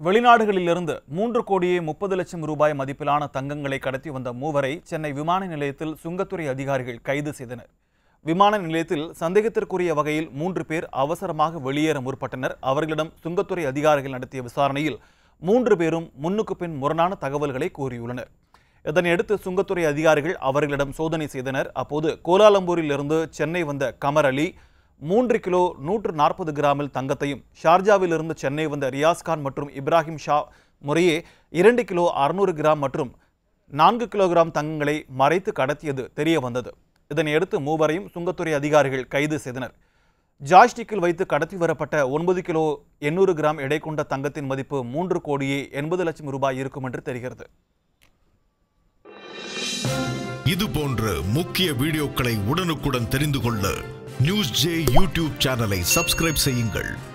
வெளிநாடுகளிலிருந்து மூன்று கோடியே முப்பது லட்சம் ரூபாய் மதிப்பிலான தங்கங்களை கடத்தி வந்த மூவரை சென்னை விமான நிலையத்தில் சுங்கத்துறை அதிகாரிகள் கைது செய்தனர் விமான நிலையத்தில் சந்தேகத்திற்குரிய வகையில் மூன்று பேர் அவசரமாக வெளியேற முற்பட்டனர் அவர்களிடம் சுங்கத்துறை அதிகாரிகள் நடத்திய விசாரணையில் மூன்று பேரும் முன்னுக்கு பின் முரணான தகவல்களை கூறியுள்ளனர் இதனையடுத்து சுங்கத்துறை அதிகாரிகள் அவர்களிடம் சோதனை செய்தனர் அப்போது கோலாலம்பூரில் இருந்து சென்னை வந்த கமர் அலி மூன்று கிலோ நூற்று நாற்பது கிராமில் தங்கத்தையும் ஷார்ஜாவிலிருந்து சென்னை வந்த ரியாஸ்கான் மற்றும் இப்ராஹிம் ஷா முறையே இரண்டு கிலோ அறுநூறு கிராம் மற்றும் நான்கு கிலோகிராம் தங்கங்களை மறைத்து கடத்தியது தெரிய வந்தது இதனையடுத்து மூவரையும் சுங்கத்துறை அதிகாரிகள் கைது செய்தனர் ஜாய்ஸ்டிக்கில் வைத்து கடத்தி வரப்பட்ட ஒன்பது கிலோ எண்ணூறு கிராம் எடை கொண்ட தங்கத்தின் மதிப்பு மூன்று கோடியே எண்பது லட்சம் ரூபாய் இருக்கும் என்று தெரிகிறது இது போன்ற முக்கிய வீடியோக்களை உடனுக்குடன் தெரிந்து கொள்ள நியூஸ் ஜே யூடியூப் சேனலை சப்ஸ்கிரைப் செய்யுங்கள்